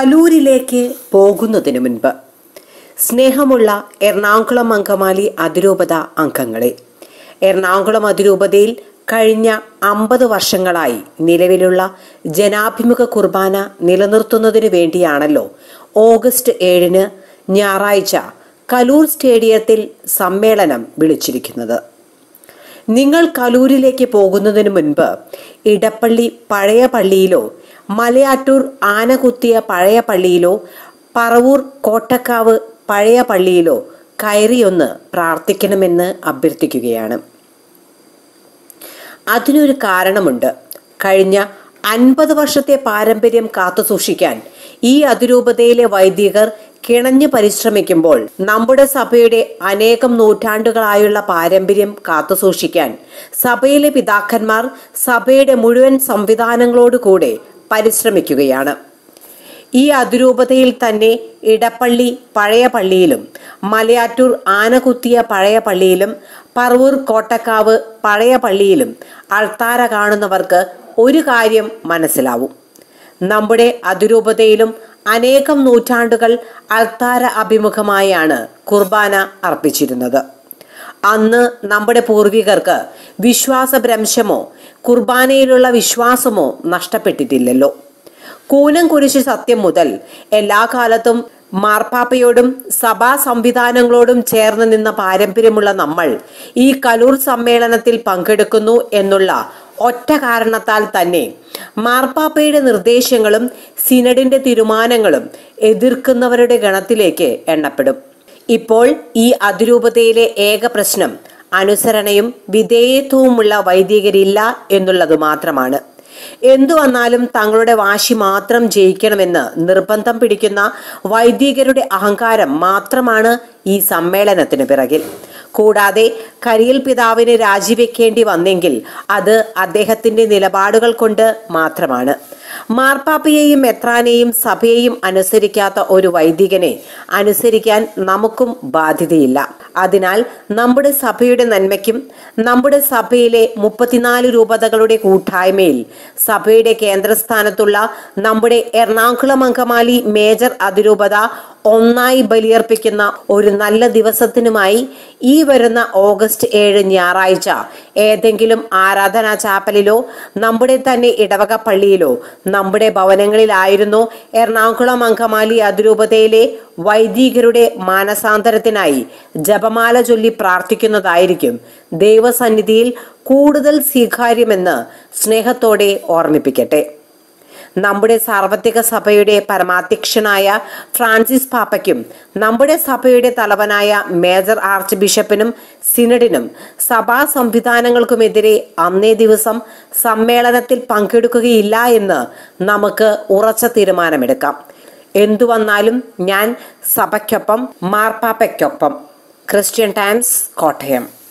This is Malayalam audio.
കലൂരിലേക്ക് പോകുന്നതിനു മുൻപ് സ്നേഹമുള്ള എറണാകുളം അങ്കമാലി അതിരൂപത അംഗങ്ങളെ എറണാകുളം അതിരൂപതയിൽ കഴിഞ്ഞ അമ്പത് വർഷങ്ങളായി നിലവിലുള്ള ജനാഭിമുഖ കുർബാന നിലനിർത്തുന്നതിനു വേണ്ടിയാണല്ലോ ഓഗസ്റ്റ് ഏഴിന് ഞായറാഴ്ച കലൂർ സ്റ്റേഡിയത്തിൽ സമ്മേളനം വിളിച്ചിരിക്കുന്നത് നിങ്ങൾ കലൂരിലേക്ക് പോകുന്നതിന് മുൻപ് ഇടപ്പള്ളി പഴയ പള്ളിയിലോ മലയാറ്റൂർ ആനകുത്തിയ പഴയ പള്ളിയിലോ പറവൂർ കോട്ടക്കാവ് പഴയ പള്ളിയിലോ കയറിയൊന്ന് പ്രാർത്ഥിക്കണമെന്ന് അഭ്യർത്ഥിക്കുകയാണ് അതിനൊരു കാരണമുണ്ട് കഴിഞ്ഞ അൻപത് വർഷത്തെ പാരമ്പര്യം കാത്തുസൂക്ഷിക്കാൻ ഈ അതിരൂപതയിലെ വൈദികർ കിണഞ്ഞു പരിശ്രമിക്കുമ്പോൾ നമ്മുടെ സഭയുടെ അനേകം നൂറ്റാണ്ടുകളായുള്ള പാരമ്പര്യം കാത്തുസൂക്ഷിക്കാൻ സഭയിലെ പിതാക്കന്മാർ സഭയുടെ മുഴുവൻ സംവിധാനങ്ങളോടുകൂടെ പരിശ്രമിക്കുകയാണ് ഈ അതിരൂപതയിൽ തന്നെ ഇടപ്പള്ളി പഴയ പള്ളിയിലും മലയാറ്റൂർ ആനകുത്തിയ പഴയ പള്ളിയിലും പറവൂർ കോട്ടക്കാവ് പഴയ പള്ളിയിലും അൾത്താര കാണുന്നവർക്ക് ഒരു കാര്യം മനസ്സിലാവും നമ്മുടെ അതിരൂപതയിലും അനേകം നൂറ്റാണ്ടുകൾ അൾത്താര അഭിമുഖമായാണ് കുർബാന അർപ്പിച്ചിരുന്നത് അന്ന് നമ്മുടെ പൂർവികർക്ക് വിശ്വാസഭ്രംശമോ കുർബാനയിലുള്ള വിശ്വാസമോ നഷ്ടപ്പെട്ടിട്ടില്ലല്ലോ കൂനം കുരിശ് സത്യം മുതൽ എല്ലാ കാലത്തും മാർപ്പാപ്പയോടും സഭാ സംവിധാനങ്ങളോടും ചേർന്ന് നിന്ന പാരമ്പര്യമുള്ള നമ്മൾ ഈ കലൂർ സമ്മേളനത്തിൽ പങ്കെടുക്കുന്നു എന്നുള്ള ഒറ്റ കാരണത്താൽ തന്നെ മാർപ്പാപ്പയുടെ നിർദ്ദേശങ്ങളും സിനഡിന്റെ തീരുമാനങ്ങളും എതിർക്കുന്നവരുടെ ഗണത്തിലേക്ക് എണ്ണപ്പെടും ഇപ്പോൾ ഈ അതിരൂപതയിലെ ഏക പ്രശ്നം അനുസരണയും വിധേയത്വവുമുള്ള വൈദികരില്ല എന്നുള്ളത് മാത്രമാണ് എന്തു വന്നാലും തങ്ങളുടെ വാശി മാത്രം ജയിക്കണമെന്ന് നിർബന്ധം പിടിക്കുന്ന വൈദികരുടെ അഹങ്കാരം മാത്രമാണ് ഈ സമ്മേളനത്തിന് പിറകിൽ കൂടാതെ കരിയൽ പിതാവിന് രാജിവെക്കേണ്ടി വന്നെങ്കിൽ അത് അദ്ദേഹത്തിന്റെ നിലപാടുകൾ കൊണ്ട് മാത്രമാണ് മാർപ്പാപ്പയെയും മെത്രാനെയും സഭയെയും അനുസരിക്കാത്ത ഒരു വൈദികനെ അനുസരിക്കാൻ നമുക്കും ബാധ്യതയില്ല അതിനാൽ നമ്മുടെ സഭയുടെ നന്മയ്ക്കും നമ്മുടെ സഭയിലെ മുപ്പത്തിനാല് രൂപതകളുടെ കൂട്ടായ്മയിൽ സഭയുടെ കേന്ദ്രസ്ഥാനത്തുള്ള നമ്മുടെ എറണാകുളം അങ്കമാലി മേജർ അതിരൂപത ഒന്നായി ബലിയർപ്പിക്കുന്ന ഒരു നല്ല ദിവസത്തിനുമായി ഈ വരുന്ന ഓഗസ്റ്റ് ഏഴ് ഞായറാഴ്ച ഏതെങ്കിലും ആരാധനാ ചാപ്പലിലോ നമ്മുടെ തന്നെ ഇടവക പള്ളിയിലോ നമ്മുടെ ഭവനങ്ങളിലായിരുന്നോ എറണാകുളം അങ്കമാലി അതിരൂപതയിലെ വൈദികരുടെ മാനസാന്തരത്തിനായി ജപമാല ചൊല്ലി പ്രാർത്ഥിക്കുന്നതായിരിക്കും ദൈവസന്നിധിയിൽ കൂടുതൽ സ്വീകാര്യമെന്ന് സ്നേഹത്തോടെ ഓർമ്മിപ്പിക്കട്ടെ നമ്മുടെ സാർവത്രിക സഭയുടെ പരമാധ്യക്ഷനായ ഫ്രാൻസിസ് പാപ്പയ്ക്കും നമ്മുടെ സഭയുടെ തലവനായ മേജർ ആർച്ച് ബിഷപ്പിനും സിനഡിനും സഭാ സംവിധാനങ്ങൾക്കുമെതിരെ അന്നേ ദിവസം സമ്മേളനത്തിൽ പങ്കെടുക്കുകയില്ല എന്ന് നമുക്ക് ഉറച്ച തീരുമാനമെടുക്കാം എന്തു വന്നാലും ഞാൻ സഭയ്ക്കൊപ്പം മാർപ്പാപ്പയ്ക്കൊപ്പം ക്രിസ്ത്യൻ ടൈംസ് കോട്ടയം